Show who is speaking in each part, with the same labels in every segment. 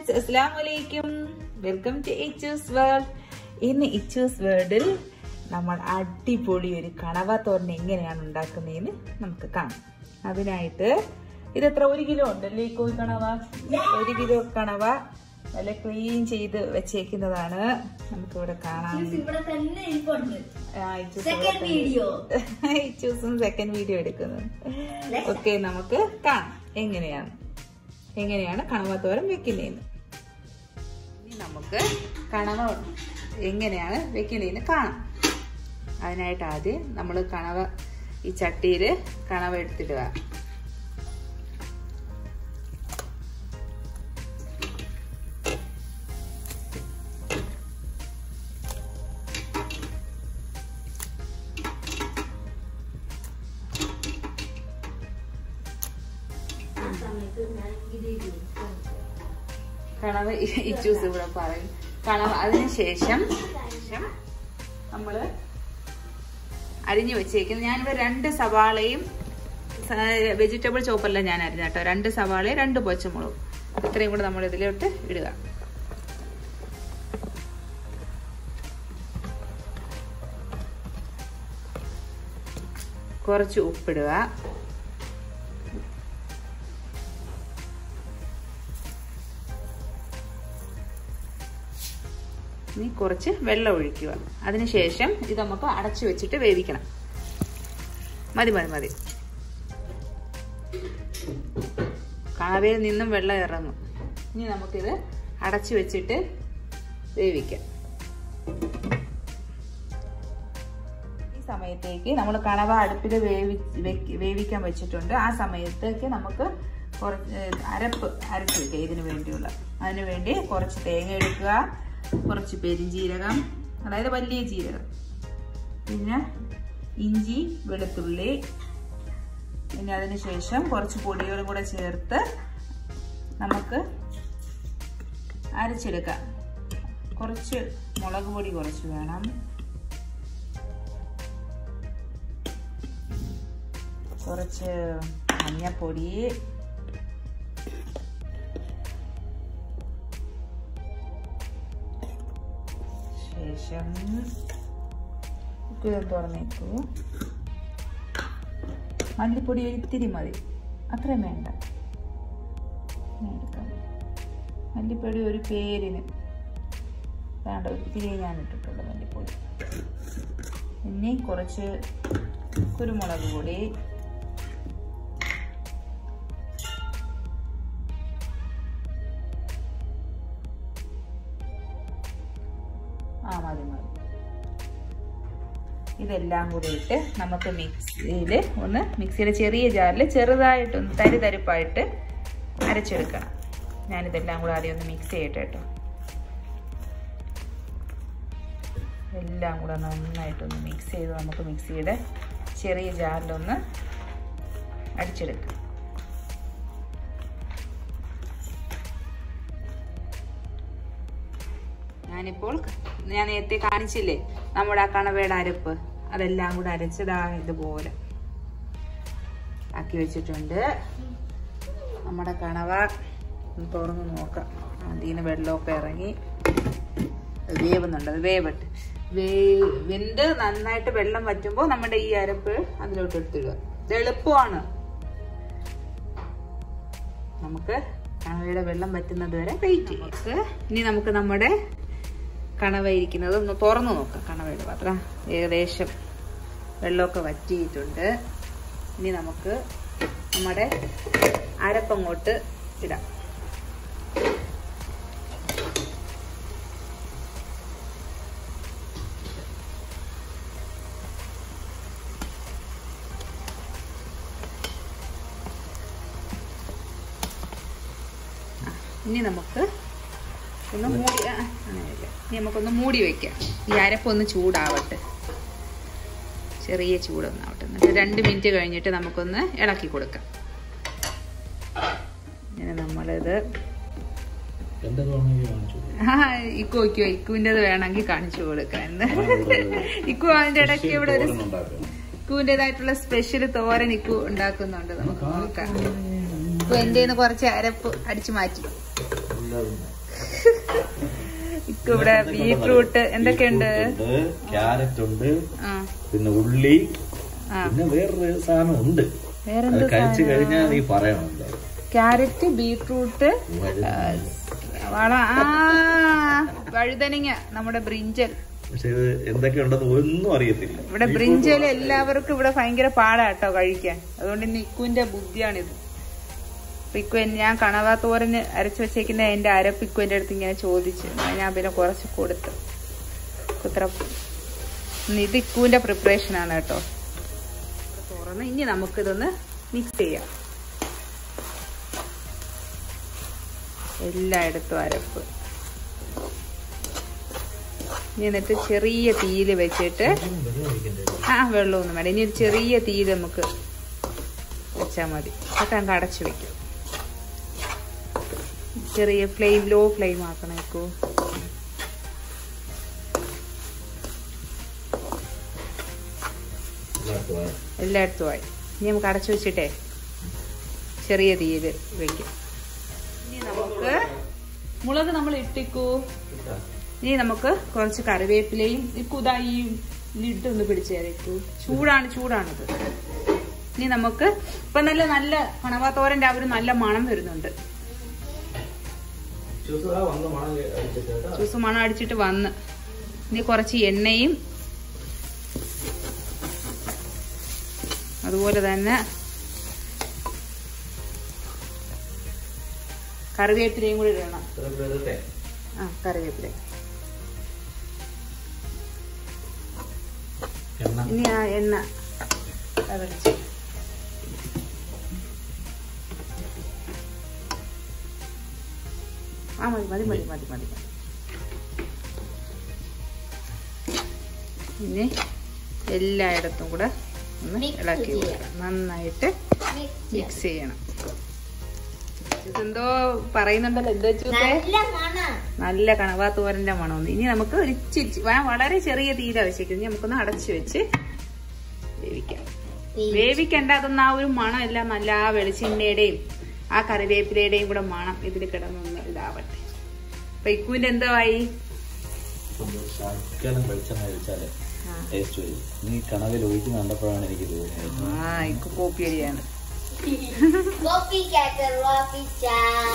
Speaker 1: Friends അസ്സാം വലൈക്കും welcome to Ichu's world ഇന്ന് ഇച്ചൂസ് വേൾഡിൽ നമ്മൾ അടിപൊളി ഒരു കണവ തോരൻ എങ്ങനെയാണ് ഉണ്ടാക്കുന്നതെന്ന് നമുക്ക് കാണാം അതിനായിട്ട് ഇതെത്ര ഒരു കിലോ ഉണ്ടല്ലേ ഈ കോഴി കണവ ഒരു കിലോ കണവ നല്ല ക്ലീൻ ചെയ്ത് വെച്ചേക്കുന്നതാണ് നമുക്കിവിടെ കാണാം
Speaker 2: ഇവിടെ തന്നെ ഇരിപ്പുണ്ട്
Speaker 1: ആ, ഇച്ചൂസ്
Speaker 2: Second
Speaker 1: ഇവിടെ തന്നെ-
Speaker 2: video.
Speaker 1: ഇച്ചൂസും സെക്കൻഡ് വീഡിയോ എടുക്കുന്നത് ഓക്കെ നമുക്ക് കാണാം എങ്ങനെയാണ് എങ്ങനെയാണ് കണവ തോരൻ വെക്കുന്നതെന്ന് ഇനി നമുക്ക് കണവ എങ്ങനെയാണ് വെക്കുന്നതെന്ന് കാണാം അതിനായിട്ട് ആദ്യം നമ്മൾ കണവ ഈ ചട്ടിയിൽ കണവ എടുത്തിടുക
Speaker 2: ആ സമയത്ത് ഞാൻ ഇത് ഇടും.
Speaker 1: കണവ ഇച്ചൂസ് ഇവിടെ പറയും കണവ അതിന് ശേഷം ശേഷം നമ്മൾ അരിഞ്ഞു വെച്ചേക്കുന്നത് ഞാനിവിടെ രണ്ട് സവാളയും വെജിറ്റബിൾ ചോപ്പല്ല ഞാൻ അരിഞ്ഞ കേട്ടോ രണ്ട് സവാളയും രണ്ട് പച്ചമുളകും ഇത്രയും കൂടെ നമ്മൾ ഇതിലോട്ട് ഇടുക കുറച്ച് ഉപ്പിടുക ഇനി കുറച്ച് വെള്ളം ഒഴിക്കുക അതിനുശേഷം ഇത് നമുക്ക് അടച്ചു വെച്ചിട്ട് വേവിക്കണം മതി മതി മതി കണവയിൽ നിന്നും വെള്ളം ഇറങ്ങും ഇനി നമുക്കിത് അടച്ചു വെച്ചിട്ട് വേവിക്കാം ഈ സമയത്തേക്ക് നമ്മൾ കണവ അടുപ്പിൽ വേവി വെക്ക് വേവിക്കാൻ വെച്ചിട്ടുണ്ട് ആ സമയത്തേക്ക് നമുക്ക് കുറച്ച് അരപ്പ് അരച്ച് വെക്കുക ഇതിന് വേണ്ടിയുള്ള അതിന് വേണ്ടി കുറച്ച് തേങ്ങ എടുക്കുക കുറച്ച് പെരിഞ്ജീരകം അതായത് വലിയ ജീരകം പിന്നെ ഇഞ്ചി വെളുത്തുള്ളി പിന്നെ അതിന് ശേഷം കുറച്ച് പൊടികളും കൂടെ ചേർത്ത് നമുക്ക് അരച്ചെടുക്കാം കുറച്ച് മുളക് പൊടി കുറച്ച് വേണം കുറച്ച് മഞ്ഞപ്പൊടി ശേഷം ഇത് തുറന്നേക്കൂ മല്ലിപ്പൊടി ഒരു ഇത്തിരി മതി അത്രയും വേണ്ട ഞാൻ എടുക്കാം മല്ലിപ്പൊടി ഒരു പേരിന് വേണ്ട ഒത്തിരി ഞാൻ ഇട്ടിട്ടുള്ളൂ മല്ലിപ്പൊടി ഇനി കുറച്ച് കുരുമുളക് പൊടി ആ മതി മതി ഇതെല്ലാം കൂടി ഇട്ട് നമുക്ക് മിക്സിയിൽ ഒന്ന് മിക്സിയുടെ ചെറിയ ജാറിൽ ചെറുതായിട്ടൊന്ന് തരി തരിപ്പായിട്ട് അരച്ചെടുക്കണം ഞാനിതെല്ലാം കൂടെ ആദ്യം ഒന്ന് മിക്സ് ചെയ്യട്ടെ കേട്ടോ എല്ലാം കൂടെ നന്നായിട്ടൊന്ന് മിക്സ് ചെയ്ത് നമുക്ക് മിക്സിയുടെ ചെറിയ ജാറിലൊന്ന് അടിച്ചെടുക്കാം ഞാനിപ്പോൾ ഞാൻ നേരത്തെ കാണിച്ചില്ലേ നമ്മുടെ ആ കണവയുടെ അരപ്പ് അതെല്ലാം കൂടെ അരച്ചതാ ഇതുപോലെ ആക്കി വെച്ചിട്ടുണ്ട് നമ്മുടെ കണവ ഒന്ന് തുറന്ന് നോക്കാം അതിന് വെള്ളമൊക്കെ ഇറങ്ങി അത് വേവുന്നുണ്ട് അത് വേവട്ട് വേ വെന്ത് നന്നായിട്ട് വെള്ളം വറ്റുമ്പോൾ നമ്മുടെ ഈ അരപ്പ് അതിലോട്ട് എടുത്തിടുക ഇത് എളുപ്പമാണ് നമുക്ക് കണവയുടെ വെള്ളം വറ്റുന്നത് വരെ വെയിറ്റ് ചെയ്യാം ഇനി നമുക്ക് നമ്മുടെ കണവ ഇരിക്കുന്നത് ഒന്ന് തുറന്നു നോക്കാം കണവയുടെ പാത്രം ഏകദേശം വെള്ളമൊക്കെ വറ്റിയിട്ടുണ്ട് ഇനി നമുക്ക് നമ്മുടെ അരപ്പങ്ങോട്ട് ഇടാം ഇനി നമുക്ക് ഒന്ന് മൂടി ആ, അങ്ങനെയല്ല ഇനി നമുക്കൊന്ന് മൂടി വെക്കാം ഈ അരപ്പൊന്ന് ചൂടാവട്ടെ ചെറിയ ചൂടൊന്നാവട്ടെ എന്നിട്ട് രണ്ട് മിനിറ്റ് കഴിഞ്ഞിട്ട് നമുക്കൊന്ന് ഇളക്കി കൊടുക്കാം ഇങ്ങനെ നമ്മളിത്
Speaker 3: എന്റെ വേണമെങ്കിൽ കാണിച്ചു
Speaker 1: ആ ഇക്കു വയ്ക്കോ ഇക്കുവിൻ്റെത് വേണമെങ്കിൽ കാണിച്ചു കൊടുക്കാൻ ഇക്കു അതിന്റെ ഇടയ്ക്ക് ഇവിടെ ഒരു
Speaker 3: ഉണ്ടാക്കണം
Speaker 1: ഇക്കുവിൻ്റെതായിട്ടുള്ള സ്പെഷ്യൽ തോരൻ ഇക്കു ഉണ്ടാക്കുന്നുണ്ട് നമുക്ക് നോക്കാം ഇപ്പൊ എന്റെ കുറച്ച് അരപ്പ് അടിച്ചു മാറ്റി ഇക്ക് ഇവിടെ ബീട്രൂട്ട് എന്തൊക്കെയുണ്ട്
Speaker 3: ക്യാരറ്റ് ഉണ്ട്
Speaker 1: ആ
Speaker 3: പിന്നെ ഉള്ളി
Speaker 1: ആ
Speaker 3: പിന്നെ വേറൊരു സാധനം ഉണ്ട് അത്
Speaker 1: വേറെന്ത്
Speaker 3: കഴിച്ചു കഴിഞ്ഞാൽ നീ പറയണം എന്തായാലും.
Speaker 1: ക്യാരറ്റ് ബീട്രൂട്ട്
Speaker 3: വഴുതനങ്ങ.
Speaker 1: വള ആ വഴുതനങ്ങ നമ്മുടെ ബ്രിഞ്ചൽ
Speaker 3: പക്ഷെ ഇത് എന്തൊക്കെ ഉണ്ടെന്ന് ഒന്നും അറിയത്തില്ല
Speaker 1: ഇവിടെ ബ്രിഞ്ചൽ എല്ലാവർക്കും ഇവിടെ ഭയങ്കര പാടാട്ടോ കഴിക്കാൻ അതുകൊണ്ട് ഇന്ന് ഇക്കുവിന്റെ ബുദ്ധിയാണിത് അപ്പൊ ഇക്കു എൻ- ഞാൻ കണവാ തോരന് അരച്ചു വെച്ചേക്കുന്ന എന്റെ അരപ്പ് ഇക്കു എന്റെ അടുത്ത് ഇങ്ങനെ ചോദിച്ചു അങ്ങനെ ഞാൻ പിന്നെ കുറച്ച് കൊടുത്തു ഇത്ര ഇന്ന് ഇത് ഇക്കുവിന്റെ പ്രിപ്പറേഷൻ ആണ് കേട്ടോ ഇവിടെ തുറന്ന് ഇനി നമുക്കിതൊന്ന് മിക്സ് ചെയ്യാം എല്ലായിടത്തും അരപ്പ് ഇനി എന്നിട്ട് ചെറിയ തീയിൽ വെച്ചിട്ട് ആ വെള്ളമൊന്നും വേണ്ട ഇനി ഒരു ചെറിയ തീയിൽ നമുക്ക് വെച്ചാൽ മതി അതൊക്കെ അങ്ങ് അടച്ചു വെക്കും ചെറിയ ഫ്ലെയിം ലോ ഫ്ലെയിം ആക്കണേക്കോ എല്ലായിടത്തും ആയി ഇനി നമുക്ക് അടച്ചു വെച്ചിട്ടേ ചെറിയ തീയിൽ വെക്കും ഇനി നമുക്ക് മുളക് നമ്മൾ ഇട്ടിക്കൂ ഇനി നമുക്ക് കുറച്ച് കറിവേപ്പിലയും ഇക്കുതാ ഈ ലിഡ് ഒന്ന് പിടിച്ചേരേക്കൂ ചൂടാണ് ചൂടാണിത് ഇനി നമുക്ക് ഇപ്പൊ നല്ല നല്ല കണവാത്തോരന്റെ ആ ഒരു നല്ല മണം വരുന്നുണ്ട് ജ്യൂസ് മണം അടിച്ചിട്ട് വന്ന് ഇനി കുറച്ച് എണ്ണയും അതുപോലെ തന്നെ കറിവേപ്പിലയും കൂടി ഇടണം ആ കറിവേപ്പില
Speaker 3: എണ്ണ
Speaker 1: ഇനി ആ എണ്ണ അതൊഴിച്ച് ആ മതി മതി മതി മതി മതി മതി ഇനി എല്ലായിടത്തും കൂടെ ഒന്ന്
Speaker 2: Mix
Speaker 1: ഇളക്കി
Speaker 2: ചെയ്യാം.
Speaker 1: കൊടുക്കണം നന്നായിട്ട് മിക്സ് ചെയ്യണം ഇതെന്തോ പറയുന്നുണ്ടല്ലോ എന്താ വെച്ചാൽ
Speaker 2: നല്ല മണ
Speaker 1: നല്ല കണവാ തോരന്റെ മണമൊന്ന് ഇനി നമുക്ക് ഒരു ഇച്ചിരി വ- വളരെ ചെറിയ തീര വെച്ചേക്കും ഇനി നമുക്കൊന്ന് അടച്ചു വെച്ച് വേവിക്കാം വേവിക്കേണ്ട അതൊന്നും ആ ഒരു മണം എല്ലാം നല്ല ആ വെളിച്ചെണ്ണയുടെയും ആ കറിവേപ്പിലയുടെയും കൂടെ മണം ഇതിൽ കിടന്നൊന്ന് ഇതാവട്ടെ അപ്പൊ ഇക്കുവിന്റെ എന്തോ ആയി
Speaker 3: ശകലം വെളിച്ചെണ്ണ കഴിച്ചാല്
Speaker 1: ആ.
Speaker 3: ടേസ്റ്റ് വരും നീ കണവിൽ ഒഴിക്കുന്ന കണ്ടപ്പോഴാണ് എനിക്ക് തോന്നിയത്
Speaker 1: ആ ഇക്കു കോപ്പിയരിയാണ്
Speaker 2: കോപ്പി കാറ്റർ വാപ്പിച്ച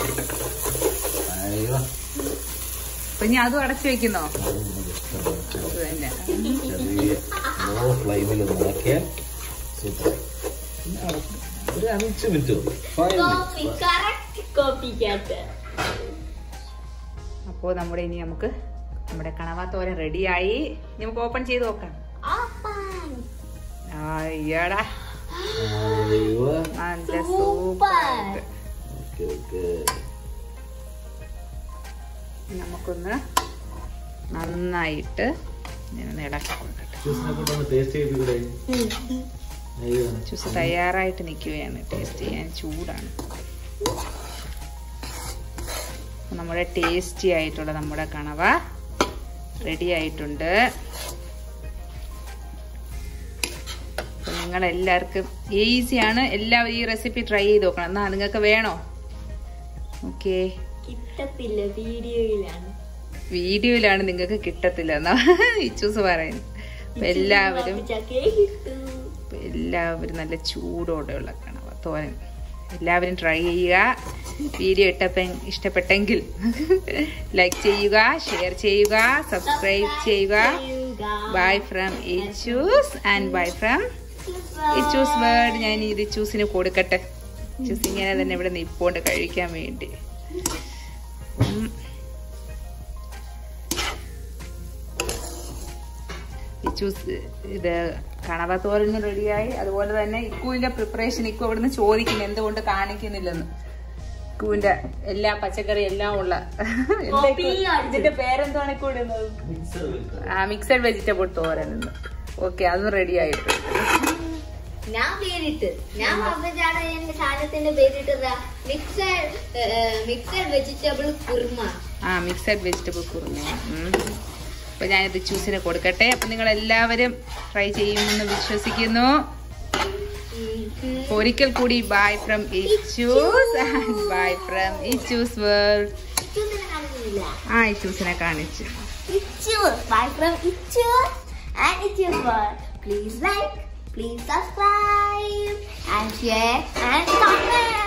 Speaker 3: അയ്യോ,
Speaker 1: അപ്പൊ ഇനി അതും അടച്ചു വെക്കുന്നോ
Speaker 3: അതൊന്നും ഇഷ്ടമല്ല.
Speaker 1: അത് തന്നെ
Speaker 3: ചെറിയ ലോ ഫ്ലെയിമിൽ നോക്കിയാൽ സൂപ്പർ പിന്നെ അടച്ച് ഒരു അഞ്ച് മിനിറ്റ് മതി five
Speaker 2: copy
Speaker 3: minute
Speaker 2: correct copy കാറ്റർ
Speaker 1: അപ്പോ നമ്മുടെ ഇനി നമുക്ക് നമ്മുടെ കണവാ തോരൻ റെഡിയായി ഇനി നമുക്ക് ഓപ്പൺ ചെയ്ത് നോക്കാം
Speaker 2: ഓപ്പൺ
Speaker 1: അയ്യടാ
Speaker 3: അയ്യോ
Speaker 1: നല്ല
Speaker 2: Super.
Speaker 1: സൂപ്പർ
Speaker 3: ഓക്കെ ഓക്കെ
Speaker 1: നമുക്കൊന്ന് നന്നായിട്ട് ഇങ്ങനെ ഇളക്കി കൊടുക്കട്ടെ
Speaker 3: ജ്യൂസിനെ കൊണ്ടൊന്ന് ടേസ്റ്റ് ചെയ്തിവിടെ അയ്യോ
Speaker 1: ജ്യൂസ് തയ്യാറായിട്ട് നിൽക്കുകയാണ് ടേസ്റ്റ് ചെയ്യാൻ ചൂടാണ് അപ്പൊ നമ്മുടെ ടേസ്റ്റി ആയിട്ടുള്ള നമ്മുടെ കണവ റെഡി ആയിട്ടുണ്ട് അപ്പൊ നിങ്ങൾ എല്ലാവർക്കും ഈസിയാണ് എല്ലാവരും ഈ റെസിപ്പി ട്രൈ ചെയ്ത് നോക്കണം എന്നാ നിങ്ങൾക്ക് വേണോ ഓക്കേ
Speaker 2: കിട്ടത്തില്ല വീഡിയോയിലാണ്
Speaker 1: വീഡിയോയിലാണ് നിങ്ങൾക്ക് കിട്ടത്തില്ല എന്നാ ഇച്ചൂസ് പറയുന്നത് അപ്പൊ എല്ലാവരും
Speaker 2: വാപ്പിച്ചക്കേ കിട്ടൂ
Speaker 1: അപ്പൊ എല്ലാവരും നല്ല ചൂടോടെയുള്ള കണവ തോരൻ എല്ലാവരും ട്രൈ ചെയ്യുക വീഡിയോ ഇട്ടപ്പെ ഇഷ്ടപ്പെട്ടെങ്കിൽ ലൈക്ക് ചെയ്യുക ഷെയർ ചെയ്യുക സബ്സ്ക്രൈബ് ചെയ്യുക bye from Ichus and bye from Ichus world ഞാൻ ഇത് ഇച്ചൂസിന് കൊടുക്കട്ടെ ഇച്ചൂസ് ഇങ്ങനെ തന്നെ ഇവിടെ നിപ്പോണ്ട് കഴിക്കാൻ വേണ്ടി ഉം. ഇച്ചൂസ് ഇത് കണവ തോരന് റെഡിയായി അതുപോലെ തന്നെ ഇക്കുവിന്റെ പ്രിപ്പറേഷൻ ഇക്കു അവിടുന്ന് ചോദിക്കുന്നു എന്തുകൊണ്ട് കാണിക്കുന്നില്ലെന്ന് ഇക്കുവിന്റെ എല്ലാ പച്ചക്കറി എല്ലാം ഉള്ള എന്താ ഇക്കു? ഇതിന്റെ പേരെന്താണ് ഇക്കു ഇടുന്നത് ആ മിക്സഡ് വെജിറ്റബിൾ തോരൻ എന്ന് ഓക്കെ അതും റെഡി ആയിട്ടുണ്ട്
Speaker 2: ഞാൻ പേരിട്ട് ഞാൻ പറഞ്ഞാണ് എന്റെ സാധനത്തിന്റെ പേരിട്ടത് മിക്സഡ് മിക്സഡ് വെജിറ്റബിൾ കുർമ
Speaker 1: ആ മിക്സഡ് വെജിറ്റബിൾ കുറുമ അപ്പൊ ഞാനിത് ചൂസിന് കൊടുക്കട്ടെ അപ്പൊ നിങ്ങൾ എല്ലാവരും ട്രൈ ചെയ്യുമെന്ന് വിശ്വസിക്കുന്നു ഒരിക്കൽ കൂടി bye from Ichus and bye from Ichus world
Speaker 2: ഇച്ചൂസിനെ കാണുന്നില്ല
Speaker 1: ആ ഇച്ചൂസിനെ കാണിച്ചു
Speaker 2: Itchus. Bye from Itchus and Itchus world. Please like, please subscribe and share and comment.